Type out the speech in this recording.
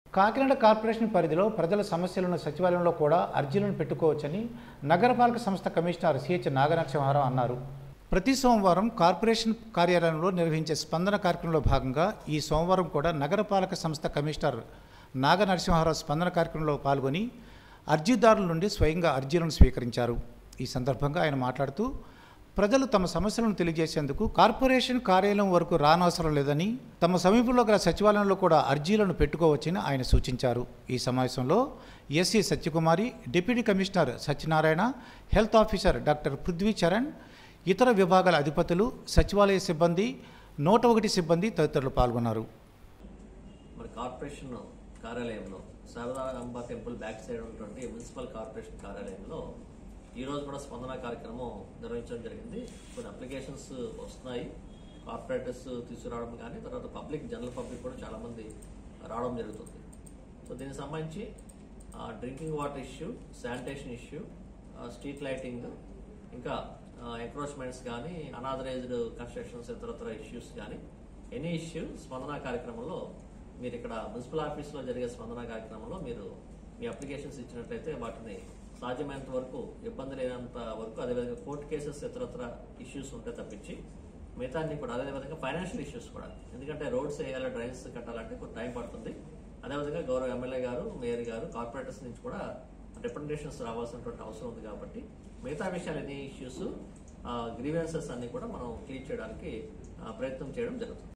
Kakinada corporation పరిధిలో ప్రజల సమస్యలను సచివాలయంలో కూడా అర్జీలను పెట్టుకోవచ్చని నగరపాలక సంస్థ కమిషనర్ సిహెచ్ నాగనరసింహారావు అన్నారు ప్రతి సోమవారం కార్పొరేషన్ కార్యాలయంలో నిర్వహించే స్పందన కార్యక్రమంలో భాగంగా ఈ సోమవారం కూడా నగరపాలక సంస్థ కమిషనర్ నాగ నరసింహారావు స్పందన కార్యక్రమంలో పాల్గొని అర్జీదారుల నుండి స్వయంగా అర్జీలను స్వీకరించారు ఈ సందర్భంగా ఆయన మాట్లాడుతూ ప్రజలు తమ సమస్యలను తెలియజేసేందుకు కార్పొరేషన్ కార్యాలయం వరకు రానవసరం లేదని తమ సమీపంలో గల సచివాలయంలో కూడా అర్జీలను పెట్టుకోవచ్చని ఆయన సూచించారు ఈ సమావేశంలో SC Satyakumari deputy commissioner Satyanarayana health officer doctor Prithvi Charan ఇతర విభాగాల అధిపతులు సచివాలయ సిబ్బంది నూట ఒకటి సిబ్బంది తదితరులు పాల్గొన్నారు మరి కార్పొరేషన్ కార్యాలయంలో శారదాంబ టెంపుల్ బ్యాక్ సైడ్ ఉన్నటువంటి మున్సిపల్ కార్పొరేషన్ కార్యాలయంలో ఈ రోజు కూడా స్పందన కార్యక్రమం నిర్వహించడం జరిగింది కొన్ని అప్లికేషన్స్ వస్తున్నాయి కార్పొరేటర్స్ తీసుకురావడం కానీ తర్వాత పబ్లిక్ జనరల్ పబ్లిక్ కూడా చాలా మంది రావడం జరుగుతుంది సో దీనికి సంబంధించి drinking water issue sanitation issue street lighting ఇంకా ఎంక్రోచ్మెంట్స్ కానీ అనాథరైజ్డ్ కన్స్ట్రక్షన్స్ ఇతరత్ర ఇష్యూస్ కానీ ఎనీ ఇష్యూ స్పందన కార్యక్రమంలో మీరు ఇక్కడ మున్సిపల్ ఆఫీస్లో జరిగే స్పందన కార్యక్రమంలో మీరు మీ అప్లికేషన్స్ ఇచ్చినట్లయితే వాటిని సాధ్యమైనంత వరకు ఇబ్బంది లేనంత వరకు అదేవిధంగా కోర్టు కేసెస్ ఇతరత్ర ఇష్యూస్ ఉంటే తప్పించి మిగతా అన్ని కూడా అదేవిధంగా ఫైనాన్షియల్ ఇష్యూస్ కూడా ఎందుకంటే రోడ్స్ వేయాలి డ్రైన్స్ కట్టాలంటే కొంత టైం పడుతుంది అదేవిధంగా గౌరవ ఎమ్మెల్యే గారు మేయర్ గారు కార్పొరేటర్స్ నుంచి కూడా రిప్రజెంటేషన్స్ రావాల్సినటువంటి అవసరం ఉంది కాబట్టి మిగతా విషయాలు ఎన్ని ఇష్యూస్ గ్రీవెన్సెస్ అన్ని కూడా మనం క్లియర్ చేయడానికి ఆ, ప్రయత్నం చేయడం జరుగుతుంది